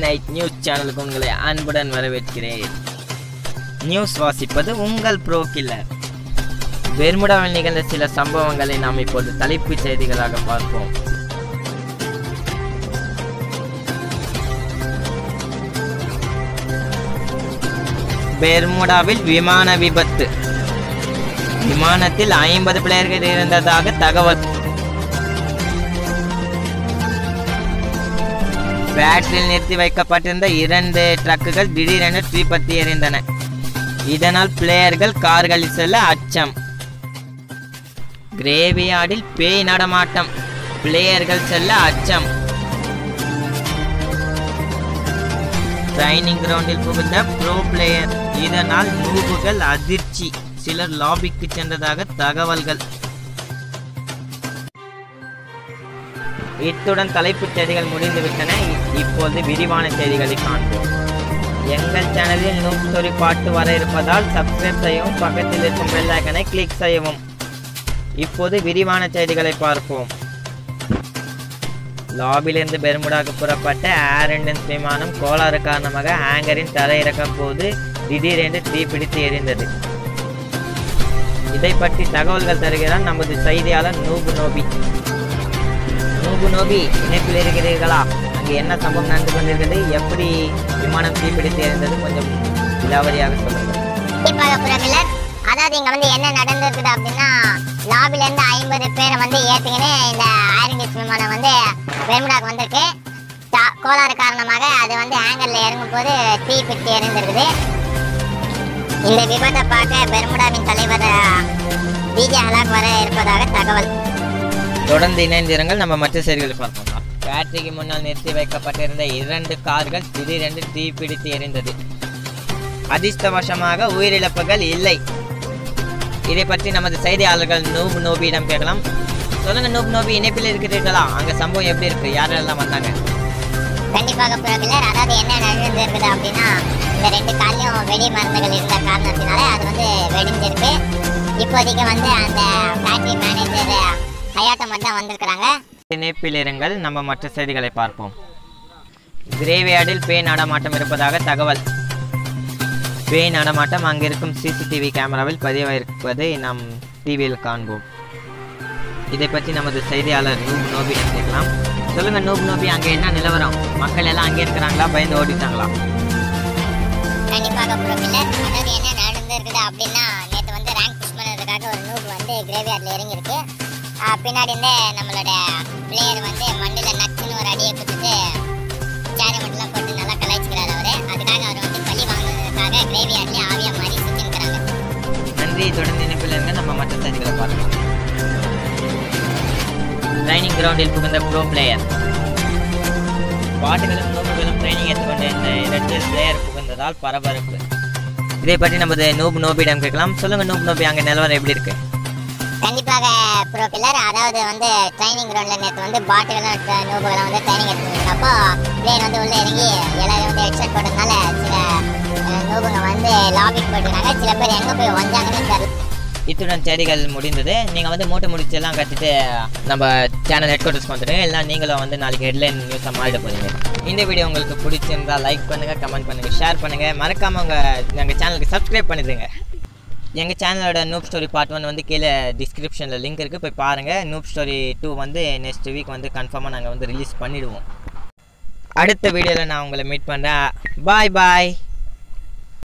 night news சேனலுக்கு உங்களை அன்புடன் வரவேற்கிறேன் நியூஸ் வாசிப்பது உங்கள் ப்ரோ கில்லர் பெர்முடாவில் நிகழ்ந்த சில சம்பவங்களை நாம் இப்போது தலைப்புச் செய்திகளாக பார்ப்போம் பெர்முடாவில் விமான விபத்து விமானத்தில் ஐம்பது பிளேயர்கள் இருந்ததாக தகவல் பேட்டரியில் நிறுத்தி வைக்கப்பட்டிருந்த இரண்டு ட்ரக்குகள் திடீரென தீப்பற்றி எறிந்தன இதனால் பிளேயர்கள் கார்களில் செல்ல அச்சம் கிரேவியார்டில் பேய் நடமாட்டம் பிளேயர்கள் செல்ல அச்சம் ட்ரைனிங் கிரவுண்டில் புகுந்த ப்ரோ பிளேயர் இதனால் நூபுகள் அதிர்ச்சி சிலர் லாபிக்கு சென்றதாக தகவல்கள் இத்துடன் தலைப்புச் செய்திகள் முடிந்துவிட்டன இ- இப்போது விரிவான செய்திகளை காண்போம் எங்கள் சேனலில் நூப் ஸ்டோரி பாட்டு வர இருப்பதால் சப்ஸ்கிரைப் செய்யவும் பக்கத்தில் இருக்கும் பெல் ஐக்கனை கிளிக் செய்யவும் இப்போது விரிவான செய்திகளை பார்ப்போம் லாபிலிருந்து பெர்முடாக்கு புறப்பட்ட ஏர் இண்டியன்ஸ் விமானம் கோளாறு காரணமாக ஹேங்கரின் தரையிறக்கும் போது திடீரென்று தீப்பிடித்து எரிந்தது இதை பற்றி தகவல்கள் தருகிறார் நமது செய்தியாளர் நூபு நோபி நூபு நோபி இணைப்பில் இருக்கிறீர்களா அங்கே என்ன சம்பவம் நடந்து கொண்டிருக்கிறது எப்படி விமானம் தீப்பிடித்து எரிந்தது கொஞ்சம் விலாவரியாக சொல்லுங்கள் கண்டிப்பாக புறக்கலர் அதாவது இங்க வந்து என்ன நடந்திருக்குது அப்படின்னா லாபில இருந்து ஐம்பது பேரை வந்து ஏத்துக்கின்னு இந்த ஐரன் விமானம் வந்து பெர்முடாக்கு வந்திருக்கு தா- கோளாறு காரணமாக அது வந்து ஹேங்கர்ல இறங்கும் போது தீ பிடித்து எரிந்திருக்குது இந்த விபத்தை பார்க்க பெர்முடாவின் தலைவர் டிஜே ஹலாக் வர இருப்பதாக தகவல் தொடர்ந்து இணைந்திருங்கள் நம்ம மற்ற செய்திகளை பார்ப்போம் பேட்டரிக்கு முன்னால் நிறுத்தி வைக்கப்பட்டிருந்த இரண்டு கார்கள் திடீரென்று தீப்பிடித்து எரிந்தது அதிர்ஷ்டவசமாக உயிரிழப்புகள் இல்லை இதை பற்றி நமது செய்தியாளர்கள் நூப் நோபியிடம் கேட்கலாம் சொல்லுங்க நூப் நோபி இணைப்பில் இருக்கிறீர்களா அங்க சம்பவம் எப்படி இருக்கு யாரெல்லாம் வந்தாங்க கண்டிப்பாக புறக்கலர் அதாவது என்ன நடந்திருக்குது அப்படின்னா இந்த ரெண்டு காலையும் வெடி மருந்துகள் இருந்த காரணத்தினால அது வந்து வெடிஞ்சிருக்கு இப்போதைக்கு வந்து அந்த ஃபேக்டரி மேனேஜர் ஹயாட்டோ மட்டும் தான் வந்திருக்கிறாங்க இணைப்பில் இருங்கள் நம்ம மற்ற செய்திகளை பார்ப்போம் கிரேவியார்டில் பேய் நடமாட்டம் இருப்பதாக தகவல் பேய் நடமாட்டம் அங்கிருக்கும் சிசிடிவி கேமராவில் பதிவாயிருப்பதை நாம் டிவியில் காண்போம் இதை பற்றி நமது செய்தியாளர் நூப் நோபியிடம் கேட்கலாம் சொல்லுங்க நூப் நோபி அங்க என்ன நிலவரம் மக்கள் எல்லாம் அங்கே இருக்கிறாங்களா பயந்து ஓடிட்டாங்களா கண்டிப்பாக புறக்கலர் அதாவது என்ன நடந்திருக்குது அப்படின்னா நேற்று வந்து ரேங்க் புஷ் பண்ணுறதுக்காக ஒரு நூப் வந்து கிரேவியார்டில் இறங்கியிருக்கு ஆஹ் பின்னாடி இருந்து நம்மளோட பிளேயர் வந்து மண்ணில் நச்சுன்னு ஒரு அடியை கொடுத்துட்டு சேரை மட்டும் போட்டு நல்லா கலாய்ச்சிக்கிறாரு அவரு அதுக்காக அவர் வந்து பழி வாங்குறதுக்காக கிரேவியார்ட்லேயே ஆவியா மாறி சுற்றிருக்கிறாங்க நன்றி தொடர்ந்து இணைப்பில் இருங்க நம்ம மற்ற செய்திகளை பார்க்கலாம் ட்ரைனிங் கிரவுண்டில் புகுந்த ப்ரோ பிளேயர் பாட்டுகளும் நோபுகளும் ட்ரைனிங் எடுத்துக்கொண்ட இந்த இடத்தில் பிளேயர் புகுந்ததால் பரபரப்பு இதை பற்றி நமது நூப் நோபியிடம் கேட்கலாம் சொல்லுங்க நூப் நோபி அங்கே நிலவரம் எப்படி இருக்கு கண்டிப்பாக ப்ரோ பில்லர் அதாவது வந்து ட்ரைனிங் கிரவுண்டில் நேற்று வந்து பாட்டுகளும் நூபுகளும் வந்து ட்ரைனிங் எடுத்துருந்தப்போ பிளேயர் வந்து உள்ளே இறங்கி எல்லாரும் வந்து ஹெட்செட் போட்டதுனால சில அஹ், நூபுங்க வந்து லாபிக் போட்டுருக்காங்க சில பேர் எங்கே போய் வந்தாங்கன்னு தெரியல இத்துடன் செய்திகள் முடிந்தது நீங்கள் வந்து மூட்டை முடிச்சு எல்லாம் கட்டிட்டு நம்ம சேனல் ஹெட் குவார்ட்டர்ஸ் வந்துடுங்க இல்லை நீங்களும் வந்து நாளைக்கு ஹெட்லைன் நியூஸை மாறிட போறீங்க இந்த வீடியோ உங்களுக்கு பிடிச்சிருந்தா லைக் பண்ணுங்க கமெண்ட் பண்ணுங்க ஷேர் பண்ணுங்க மறக்காம உங்க எங்கள் சேனலுக்கு சப்ஸ்கிரைப் பண்ணிடுங்க எங்கள் சேனலோட நூப் ஸ்டோரி பார்ட் ஒன் வந்து கீழே டிஸ்கிரிப்ஷனில் லிங்க் இருக்குது போய் பாருங்கள் நூப் ஸ்டோரி டூ வந்து நெக்ஸ்ட் வீக் வந்து கன்ஃபார்மாக நாங்கள் வந்து ரிலீஸ் பண்ணிடுவோம் அடுத்த வீடியோவில் நான் உங்களை மீட் பண்ணுறேன் பாய் பாய்